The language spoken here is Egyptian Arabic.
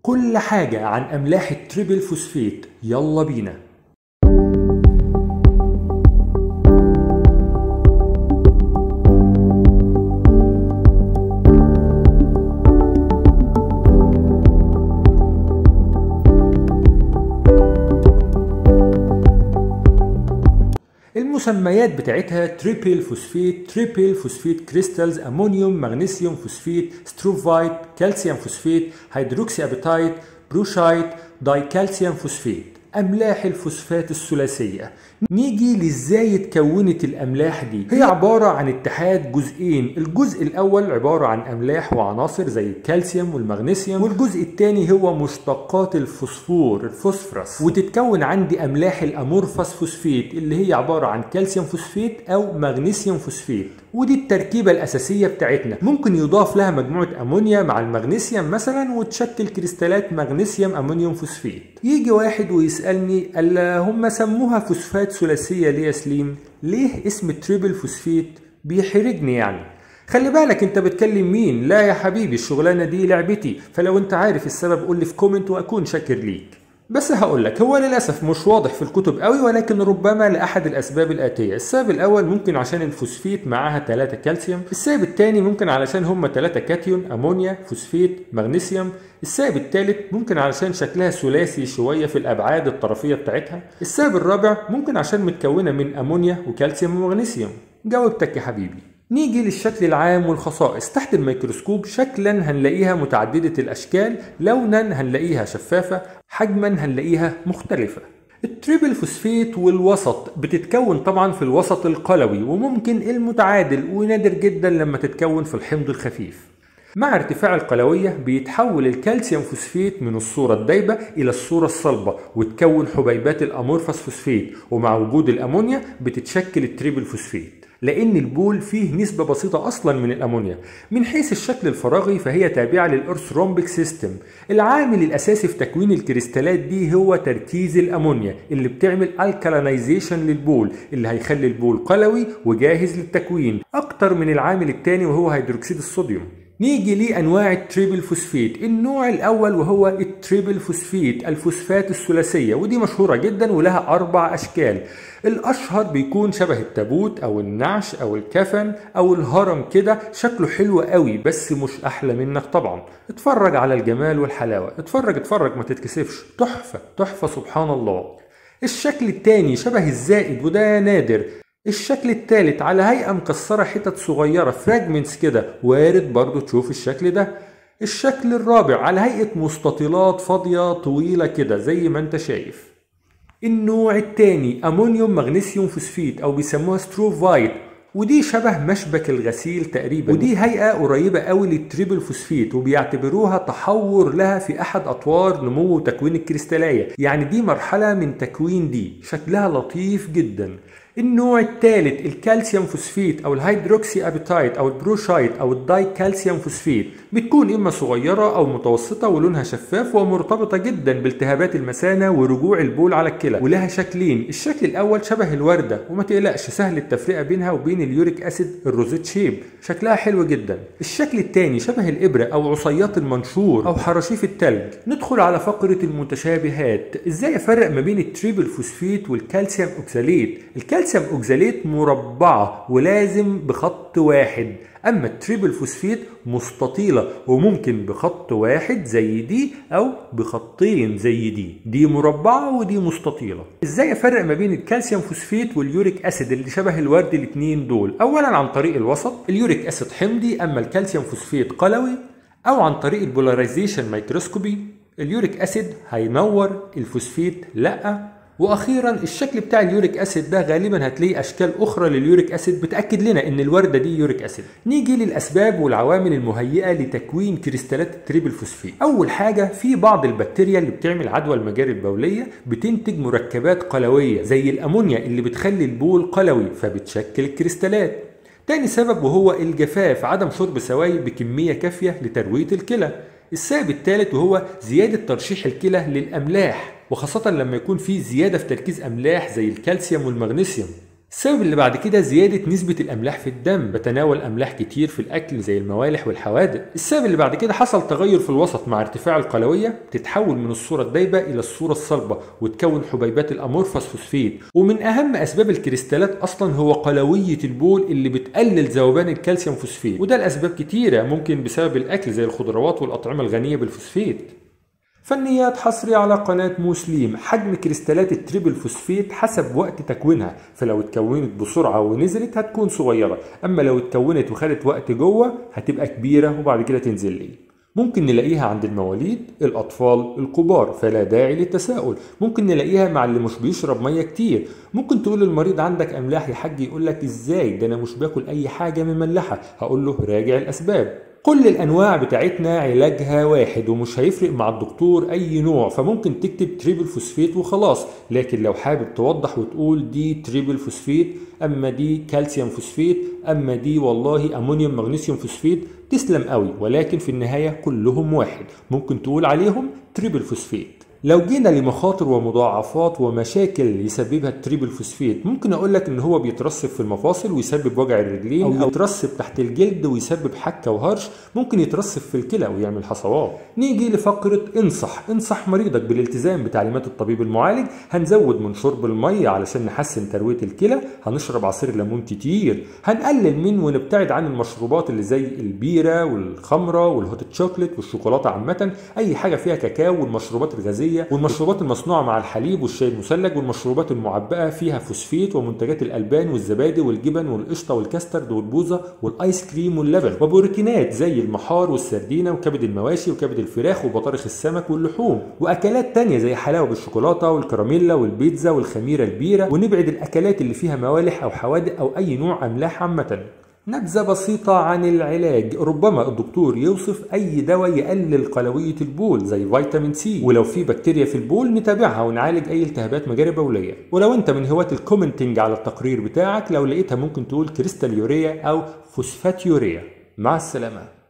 كل حاجة عن أملاح التريبل فوسفيت يلا بينا المسميات بتاعتها تريبل فوسفيت تريبل فوسفيت كريستالز امونيوم مغنيسيوم فوسفيت ستروفايت كالسيوم فوسفيت هيدروكسي ابيتايت بروشايت داي كالسيوم فوسفيت املاح الفوسفات الثلاثيه نيجي لازاي اتكونت الاملاح دي هي عباره عن اتحاد جزئين الجزء الاول عباره عن املاح وعناصر زي الكالسيوم والمغنيسيوم والجزء الثاني هو مشتقات الفوسفور الفوسفرس وتتكون عندي املاح الامورفاس فوسفيت اللي هي عباره عن كالسيوم فوسفيت او مغنيسيوم فوسفيت ودي التركيبه الاساسيه بتاعتنا ممكن يضاف لها مجموعه امونيا مع المغنيسيوم مثلا وتشكل كريستالات مغنيسيوم امونيوم فوسفيت يجي واحد ويسالني الا هم سموها فوسفات ثلاثيه ليه يا سليم ليه اسم تريبل فوسفيت بيحرجني يعني خلي بالك انت بتكلم مين لا يا حبيبي الشغلانه دي لعبتي فلو انت عارف السبب قول لي في كومنت واكون شاكر ليك بس هقول لك هو للاسف مش واضح في الكتب قوي ولكن ربما لاحد الاسباب الاتيه السبب الاول ممكن عشان الفوسفيت معاها 3 كالسيوم السبب الثاني ممكن علشان هم 3 كاتيون امونيا فوسفيت مغنيسيوم السبب الثالث ممكن علشان شكلها ثلاثي شويه في الابعاد الطرفيه بتاعتها السبب الرابع ممكن عشان متكونه من امونيا وكالسيوم ومغنيسيوم جاوبتك يا حبيبي نيجي للشكل العام والخصائص تحت الميكروسكوب شكلا هنلاقيها متعددة الأشكال لونا هنلاقيها شفافة حجما هنلاقيها مختلفة التريبل فوسفيت والوسط بتتكون طبعا في الوسط القلوي وممكن المتعادل ونادر جدا لما تتكون في الحمض الخفيف مع ارتفاع القلوية بيتحول الكالسيوم فوسفيت من الصورة الدايبة إلى الصورة الصلبة وتكون حبيبات الأمورفاس فوسفيت ومع وجود الأمونيا بتتشكل التريبل فوسفيت لأن البول فيه نسبة بسيطة أصلا من الأمونيا من حيث الشكل الفراغي فهي تابعة للأرثرومبيك سيستم العامل الأساسي في تكوين الكريستالات دي هو تركيز الأمونيا اللي بتعمل الكالينايزيشن للبول اللي هيخلي البول قلوي وجاهز للتكوين أكتر من العامل الثاني وهو هيدروكسيد الصوديوم نيجي لانواع التريبل فوسفيت النوع الاول وهو التريبل فوسفيت الفوسفات الثلاثيه ودي مشهوره جدا ولها اربع اشكال الاشهر بيكون شبه التابوت او النعش او الكفن او الهرم كده شكله حلو قوي بس مش احلى منك طبعا اتفرج على الجمال والحلاوه اتفرج اتفرج ما تتكسفش تحفه تحفه سبحان الله الشكل التاني شبه الزائد وده نادر الشكل الثالث على هيئة مكسرة حتت صغيرة فراجمنتس كده وارد برضو تشوف الشكل ده الشكل الرابع على هيئة مستطيلات فاضية طويلة كده زي ما انت شايف النوع الثاني امونيوم مغنيسيوم فوسفيت او بيسموها ستروفايت ودي شبه مشبك الغسيل تقريبا ودي هيئة قريبة قوي للتريبل فوسفيت وبيعتبروها تحور لها في أحد أطوار نمو وتكوين الكريستالية يعني دي مرحلة من تكوين دي شكلها لطيف جدا النوع الثالث الكالسيوم فوسفيت او الهيدروكسي ابيتايت او البروشايت او الداي كالسيوم فوسفيت بتكون اما صغيره او متوسطه ولونها شفاف ومرتبطه جدا بالتهابات المثانه ورجوع البول على الكلى ولها شكلين الشكل الاول شبه الورده وما تقلقش سهل التفرقه بينها وبين اليوريك اسيد الروزيت شيب شكلها حلو جدا الشكل الثاني شبه الابره او عصيات المنشور او حراشيف التلج ندخل على فقره المتشابهات ازاي افرق ما بين التريبل فوسفيت والكالسيوم اوكساليت الكالسيوم اوكساليت مربعه ولازم بخط واحد اما التريبل فوسفيت مستطيله وممكن بخط واحد زي دي او بخطين زي دي دي مربعه ودي مستطيله ازاي افرق ما بين الكالسيوم فوسفيت واليوريك اسيد اللي شبه الورد الاثنين دول اولا عن طريق الوسط اليوريك اسيد حمضي اما الكالسيوم فوسفيت قلوي او عن طريق البولاريزيشن مايكروسكوبي اليوريك اسيد هينور الفوسفيت لا واخيرا الشكل بتاع اليوريك اسيد ده غالبا هتلاقي اشكال اخرى لليوريك اسيد بتاكد لنا ان الورده دي يوريك اسيد نيجي للاسباب والعوامل المهيئه لتكوين كريستالات التريبل فوسفيت اول حاجه في بعض البكتيريا اللي بتعمل عدوى المجاري البوليه بتنتج مركبات قلويه زي الامونيا اللي بتخلي البول قلوي فبتشكل الكريستالات تاني سبب وهو الجفاف عدم شرب سوائل بكميه كافيه لترويه الكلى السبب الثالث وهو زياده ترشيح الكلى للاملاح وخاصة لما يكون في زيادة في تركيز أملاح زي الكالسيوم والمغنيسيوم السبب اللي بعد كده زيادة نسبة الأملاح في الدم بتناول أملاح كتير في الأكل زي الموالح والحوادق السبب اللي بعد كده حصل تغير في الوسط مع ارتفاع القلوية تتحول من الصورة الدايبة إلى الصورة الصلبة وتكون حبيبات الأمورفاس فوسفيد ومن أهم أسباب الكريستالات أصلا هو قلوية البول اللي بتقلل ذوبان الكالسيوم فوسفيد وده لأسباب كتيرة ممكن بسبب الأكل زي الخضروات والأطعمة الغنية بالفوسفيد فنيات حصري على قناة موسليم حجم كريستالات التريبل فوسفيت حسب وقت تكوينها فلو اتكونت بسرعة ونزلت هتكون صغيرة أما لو اتكونت وخدت وقت جوه هتبقى كبيرة وبعد كده تنزل لي ممكن نلاقيها عند المواليد الأطفال الكبار فلا داعي للتساؤل ممكن نلاقيها مع اللي مش بيشرب مية كتير ممكن تقول للمريض عندك أملاح يا حاج يقول لك إزاي ده أنا مش باكل أي حاجة مملحة هقول له راجع الأسباب كل الانواع بتاعتنا علاجها واحد ومش هيفرق مع الدكتور اي نوع فممكن تكتب تريبل فوسفيت وخلاص لكن لو حابب توضح وتقول دي تريبل فوسفيت اما دي كالسيوم فوسفيت اما دي والله امونيوم مغنيسيوم فوسفيت تسلم قوي ولكن في النهايه كلهم واحد ممكن تقول عليهم تريبل فوسفيت لو جينا لمخاطر ومضاعفات ومشاكل يسببها التريبل فوسفيت ممكن اقول لك ان هو بيترسب في المفاصل ويسبب وجع الرجلين او يترسب تحت الجلد ويسبب حكه وهرش ممكن يترسب في الكلى ويعمل حصوات نيجي لفقره انصح انصح مريضك بالالتزام بتعليمات الطبيب المعالج هنزود من شرب الميه علشان نحسن ترويه الكلى هنشرب عصير ليمون كتير هنقلل من ونبتعد عن المشروبات اللي زي البيره والخمره والهوت تشوكلت والشوكولاته عامه اي حاجه فيها كاكاو والمشروبات الغازيه والمشروبات المصنوعة مع الحليب والشاي المثلج والمشروبات المعبأة فيها فوسفيت ومنتجات الألبان والزبادي والجبن والقشطة والكاسترد والبوظة والآيس كريم واللبن وبروتينات زي المحار والسردينة وكبد المواشي وكبد الفراخ وبطارخ السمك واللحوم وأكلات تانية زي حلاوة بالشوكولاتة والكراميلا والبيتزا والخميرة البيرة ونبعد الأكلات اللي فيها موالح أو حوادق أو أي نوع أملاح عامة نبذة بسيطة عن العلاج ربما الدكتور يوصف أي دواء يقلل قلوية البول زي فيتامين سي ولو في بكتيريا في البول نتابعها ونعالج أي التهابات مجاري بولية ولو أنت من هواة الكومنتنج على التقرير بتاعك لو لقيتها ممكن تقول كريستال يوريا أو فوسفات يوريا مع السلامة